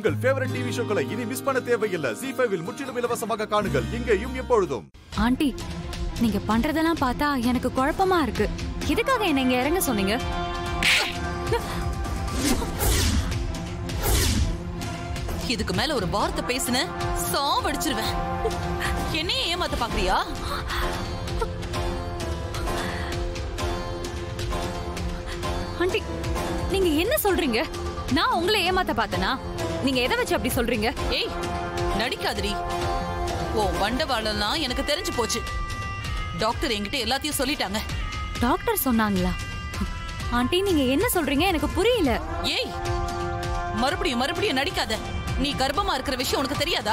உங்கள் favourite TV ஷோக்களை இனி miss பண்ண தேவையில்லை ஜி ஃபைவில் முற்றிலும் இலவசமாக காணுங்கள் இங்கேயும் எப்பொழுதும் ஆண்டி நீங்க பண்றதெல்லாம் பார்த்தா எனக்கு குழப்பமா இருக்கு எதுக்காக என்ன இங்க இறங்க சொன்னீங்க இதுக்கு மேல ஒரு வார்த்தை பேசுன சாவடிச்சிருவேன் என்னையே ஏமாத்த பாக்குறியா ஆண்டி நீங்க என்ன சொல்றீங்க நான் உங்களை ஏமாத்த பார்த்தனா நீங்க எதை வச்சு அப்படி சொல்றீங்க ஏய் நடிக்காதடி ஓ வண்டவாளம்லாம் எனக்கு தெரிஞ்சு போச்சு டாக்டர் என்கிட்ட எல்லாத்தையும் சொல்லிட்டாங்க டாக்டர் சொன்னாங்களா ஆண்டி நீங்க என்ன சொல்றீங்க எனக்கு புரியல ஏய் மறுபடியும் மறுபடியும் நடிக்காத நீ கர்ப்பமா இருக்கிற விஷயம் உனக்கு தெரியாதா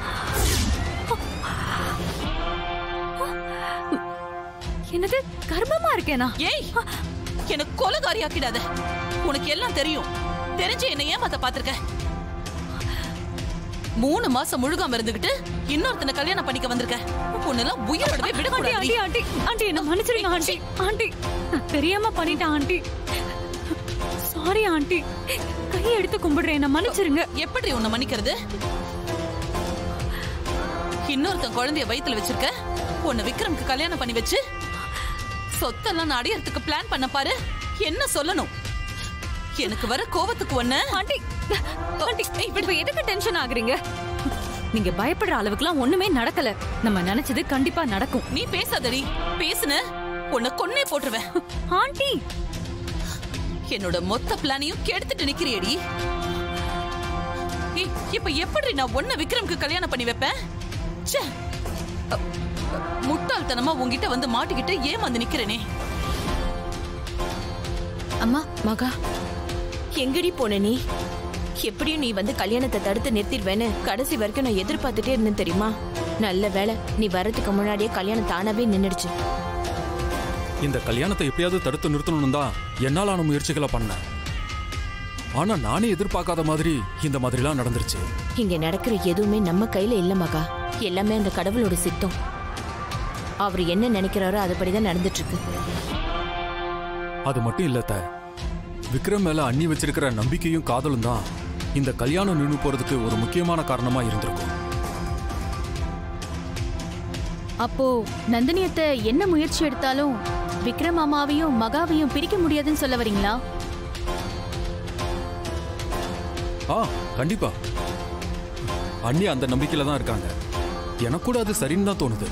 என்னது கர்ப்பமா இருக்கேனா ஏய் எனக்கு கொலகாரி ஆக்கிடாத உனக்கு எல்லாம் தெரியும் தெரிஞ்சு என்ன ஏமாத்த பாத்திருக்க மூணு மாசம் முழுகாம இருந்துகிட்டு இன்னொருத்தனை கல்யாணம் பண்ணிக்க வந்திருக்க உன்னெல்லாம் உயிரோடவே ஆண்டி விடக்கூடாது ஆண்டி ஆண்டி ஆண்டி என்ன மன்னிச்சிருங்க ஆண்டி ஆண்டி நான் தெரியாம பண்ணிட்டேன் ஆண்டி சாரி ஆண்டி கையை எடுத்து கும்பிடுறேன் என்ன மன்னிச்சிருங்க எப்படி உன்னை மன்னிக்கிறது இன்னொருத்தன் குழந்தைய வயித்துல வச்சிருக்க உன்னை விக்ரம்க்கு கல்யாணம் பண்ணி வச்சு சொத்தெல்லாம் நான் அடையறதுக்கு பிளான் பண்ண பாரு என்ன சொல்லணும் எனக்கு வர கோவத்துக்கு ஒண்ணு ஆண்டி ஆண்டி இப்ப எதுக்கு டென்ஷன் ஆகுறீங்க நீங்க பயப்படுற அளவுக்குலாம் ஒண்ணுமே நடக்கல நம்ம நினைச்சது கண்டிப்பா நடக்கும் நீ பேசாதடி பேசுன உன்னை கொன்னே போட்டுருவேன் ஆண்டி என்னோட மொத்த பிளானையும் கெடுத்துட்டு நிக்கிறியடி ஏய், இப்ப எப்படி நான் ஒன்ன விக்ரம்க்கு கல்யாணம் பண்ணி வைப்பேன் ச்சே. அ, அ, முட்டாள்தனமா உன்கிட்ட வந்து மாட்டிக்கிட்டு ஏமாந்து நிக்கிறேனே அம்மா மகா எங்கடி போன நீ எப்படியும் நீ வந்து கல்யாணத்தை தடுத்து நிறுத்திடுவேன்னு கடைசி வரைக்கும் நான் எதிர்பார்த்துட்டே இருந்தேன் தெரியுமா நல்ல வேலை நீ வரதுக்கு முன்னாடியே கல்யாணம் தானாவே நின்னுடுச்சு இந்த கல்யாணத்தை எப்படியாவது தடுத்து நிறுத்தணும் தான் என்னாலான முயற்சிகளை பண்ணேன் ஆனா நானே எதிர்பார்க்காத மாதிரி இந்த மாதிரிலாம் நடந்துருச்சு இங்க நடக்கிற எதுவுமே நம்ம கையில இல்ல மகா எல்லாமே அந்த கடவுளோட சித்தம் அவர் என்ன நினைக்கிறாரோ அதுபடிதான் நடந்துட்டு இருக்கு அது மட்டும் இல்ல அத்தை. விக்ரம் மேல அண்ணி வச்சிருக்கிற நம்பிக்கையும் காதலும் தான் இந்த கல்யாணம் நின்று போறதுக்கு ஒரு முக்கியமான காரணமா இருந்திருக்கும் அப்போ நந்தினியத்தை என்ன முயற்சி எடுத்தாலும் விக்ரம் மாமாவையும் மகாவையும் பிரிக்க முடியாதுன்னு சொல்ல வரீங்களா ஆ கண்டிப்பா அண்ணி அந்த நம்பிக்கையில தான் இருக்காங்க எனக்கு கூட அது சரின்னு தான் தோணுது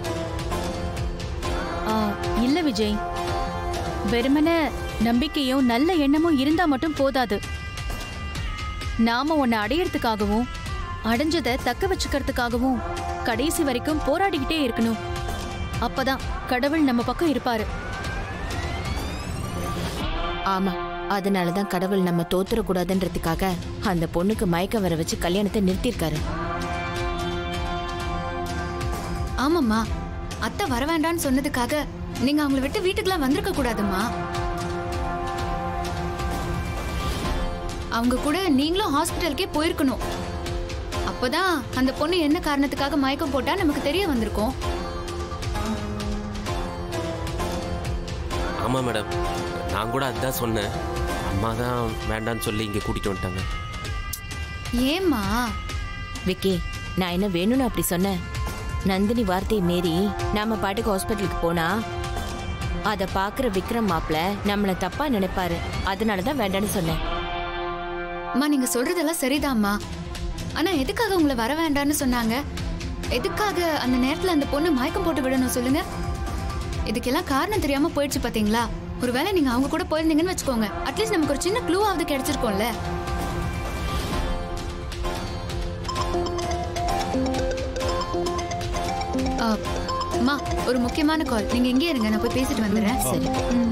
ஆ, இல்ல விஜய் வெறுமனே நம்பிக்கையும் நல்ல எண்ணமும் இருந்தா மட்டும் போதாது நாம உன்னை அடையறதுக்காகவும் அடைஞ்சதை தக்க வச்சுக்கிறதுக்காகவும் கடைசி வரைக்கும் போராடிக்கிட்டே இருக்கணும் அப்பதான் கடவுள் நம்ம பக்கம் இருப்பாரு ஆமா அதனாலதான் கடவுள் நம்ம தோத்துறக்கூடாதுன்றதுக்காக அந்த பொண்ணுக்கு மயக்கம் வர வச்சு கல்யாணத்தை நிறுத்தியிருக்காரு ஆமாம்மா அத்தை வர வேண்டாம்னு சொன்னதுக்காக நீங்க அவங்கள விட்டு வீட்டுக்குலாம் வந்திருக்க கூடாதும்மா அவங்க கூட நீங்களும் ஹாஸ்பிட்டலுக்கே போயிருக்கணும் அப்பதான் அந்த பொண்ணு என்ன காரணத்துக்காக மயக்கம் போட்டா நமக்கு தெரிய வந்திருக்கும் ஆமாம் மேடம் நான் கூட அதுதான் சொன்னேன் அம்மா தான் வேண்டான்னு சொல்லி இங்கே கூட்டிகிட்டு வந்துட்டாங்க ஏம்மா விக்கி நான் என்ன வேணும்னு அப்படி சொன்னேன் நந்தினி வார்த்தையை மீறி நாம பாட்டுக்கு ஹாஸ்பிட்டலுக்கு போனா அத பாக்குற விக்ரம் மாப்ள நம்மள தப்பா நினைப்பாரு அதனாலதான் வேண்டாம்னு சொன்னேன் அம்மா நீங்க சொல்றதெல்லாம் சரிதாம்மா ஆனா எதுக்காக உங்களை வர வேண்டாம்னு சொன்னாங்க எதுக்காக அந்த நேரத்துல அந்த பொண்ணு மயக்கம் போட்டு விடணும் சொல்லுங்க இதுக்கெல்லாம் காரணம் தெரியாம போயிடுச்சு பாத்தீங்களா ஒருவேளை நீங்க அவங்க கூட போயிருந்தீங்கன்னு வச்சுக்கோங்க அட்லீஸ்ட் நமக்கு ஒரு சின்ன க்ளூவாவது கிடைச்சிருக்கோம்ல ஆ, அம்மா ஒரு முக்கியமான கால் நீங்க இங்கே இருங்க நான் போய் பேசிட்டு வந்துடுறேன் சரி ம்.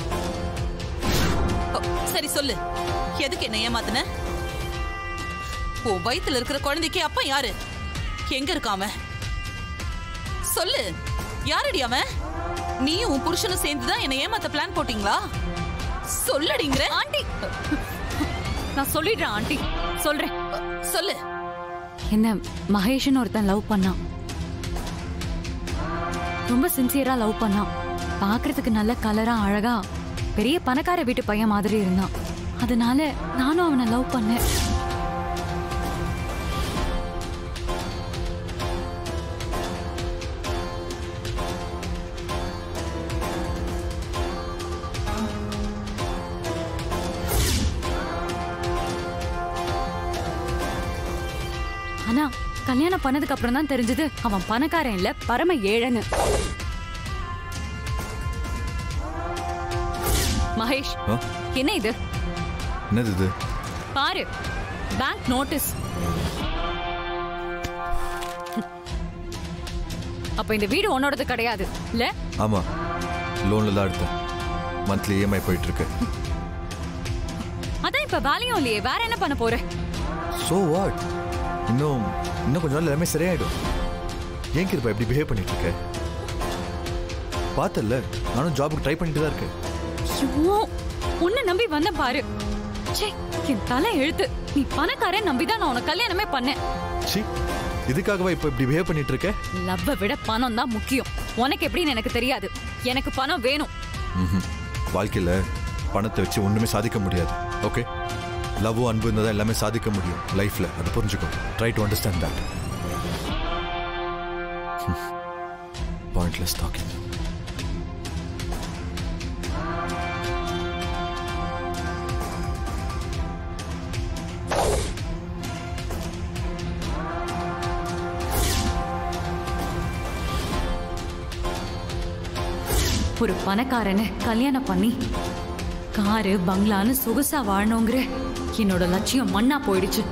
ஓ, சரி சொல்லு எதுக்கு என்ன ஏமாத்துன உன் வயித்துல இருக்கிற குழந்தைக்கு அப்பா யாரு எங்க இருக்கான் அவன் சொல்லு யாரடி அவன் நீயும் உன் புருஷனும் சேர்ந்துதான் என்ன ஏமாத்த பிளான் போட்டீங்களா சொல்லடிங்கிற ஆண்டி நான் சொல்லிடுறேன் ஆண்டி சொல்றேன் சொல்லு என்ன மகேஷ்னு ஒருத்தன் லவ் பண்ணான் ரொம்ப சின்சியரா லவ் பண்ணான் பார்க்கிறதுக்கு நல்ல கலரா அழகா பெரிய பணக்கார வீட்டு பையன் மாதிரி இருந்தான் அதனால நானும் அவனை லவ் பண்ணேன் ஆனா கல்யாணம் பண்ணதுக்கு அப்புறம் தான் தெரிஞ்சது அவன் பணக்காரன் இல்ல பரம ஏழைன்னு மகேஷ் ஆ? என்ன இது என்னது இது பாரு பேங்க் நோட்டீஸ் அப்ப இந்த வீடு உன்னோடது கிடையாது இல்ல ஆமா லோன்ல தான் எடுத்தேன் மந்த்லி இஎம்ஐ போயிட்டு இருக்கு அதான் இப்ப வேலையும் இல்லையே வேற என்ன பண்ண போற ஸோ வாட் இன்னும் இன்னும் கொஞ்ச நாள் எல்லாமே சரியாயிடும் ஏன் கிருப்பா இப்படி பிஹேவ் பண்ணிட்டு இருக்க பார்த்தல நானும் ஜாபுக்கு ட்ரை பண்ணிட்டு தான் இருக்கேன் ஐயோ உன்னை நம்பி வந்த பாரு ச்சே என் தலை எழுத்து நீ பணக்காரன் நம்பி தான் நான் உனக்கு கல்யாணமே பண்ணேன் சி இதுக்காகவா இப்போ இப்படி பிஹேவ் பண்ணிட்டு இருக்க லவ்வை விட பணம் தான் முக்கியம் உனக்கு எப்படின்னு எனக்கு தெரியாது எனக்கு பணம் வேணும் ம்ஹும். வாழ்க்கையில பணத்தை வச்சு ஒண்ணுமே சாதிக்க முடியாது ஓகே லவ்வும் அன்பு இருந்தால் தான் எல்லாமே சாதிக்க முடியும் லைஃப்ல அதை புரிஞ்சுக்கோ try to understand that pointless talking ஒரு பணக்காரனை கல்யாணம் பண்ணி காரு பங்களான்னு சொகுசா வாழணுங்கிற என்னோட லட்சியம் மண்ணா போயிடுச்சு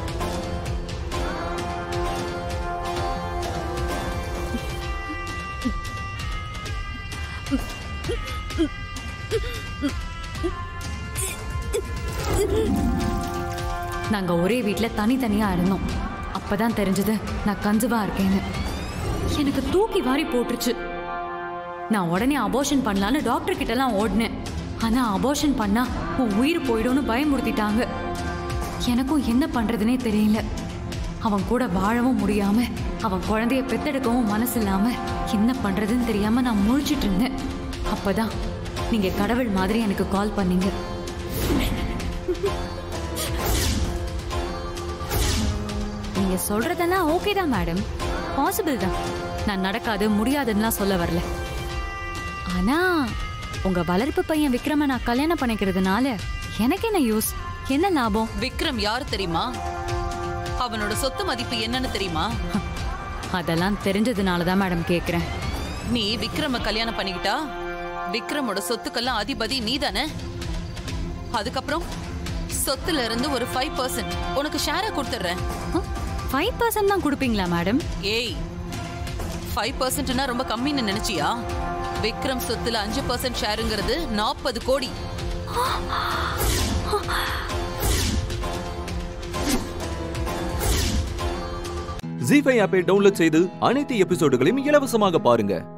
நாங்க ஒரே வீட்ல தனித்தனியா இருந்தோம் அப்பதான் தெரிஞ்சது நான் கன்சீவா இருக்கேன்னு எனக்கு தூக்கி வாரி போட்டுருச்சு நான் உடனே அபோஷன் பண்ணலான்னு டாக்டர் கிட்ட எல்லாம் ஓடினேன் ஆனா அபோஷன் பண்ணா உன் உயிர் போயிடும்னு பயமுறுத்திட்டாங்க எனக்கும் என்ன பண்றதுனே தெரியல அவன் கூட வாழவும் முடியாம அவன் குழந்தைய பெத்தெடுக்கவும் மனசு இல்லாம என்ன பண்றதுன்னு தெரியாம நான் முழிச்சிட்டு இருந்தேன் அப்பதான் நீங்க கடவுள் மாதிரி எனக்கு கால் பண்ணீங்க நீங்க சொல்றதெல்லாம் ஓகே தான் மேடம் பாசிபிள் தான் நான் நடக்காது முடியாதுன்னுலாம் சொல்ல வரல ஆனா உங்க வளர்ப்பு பையன் விக்ரம நான் கல்யாணம் பண்ணிக்கிறதுனால எனக்கு என்ன யூஸ் என்ன லாபம் விக்ரம் யாரு தெரியுமா அவனோட சொத்து மதிப்பு என்னன்னு தெரியுமா அதெல்லாம் தெரிஞ்சதுனால தான் மேடம் கேக்குறேன் நீ விக்ரம கல்யாணம் பண்ணிக்கிட்டா விக்ரமோட சொத்துக்கெல்லாம் அதிபதி நீதானே அதுக்கப்புறம் சொத்துல இருந்து ஒரு ஃபைவ் பர்சன்ட் உனக்கு ஷேரை கொடுத்துட்றேன் ஃபைவ் பர்சன்ட் தான் கொடுப்பீங்களா மேடம் ஏய் ஃபைவ் பர்சன்ட்னா ரொம்ப கம்மின்னு நினைச்சியா விக்ரம் சொத்துல அஞ்சு பர்சன்ட் ஷேருங்கிறது நாற்பது கோடி ஜி ஃபைவ் ஆப்பை டவுன்லோட் செய்து அனைத்து எபிசோடுகளையும் இலவசமாக பாருங்க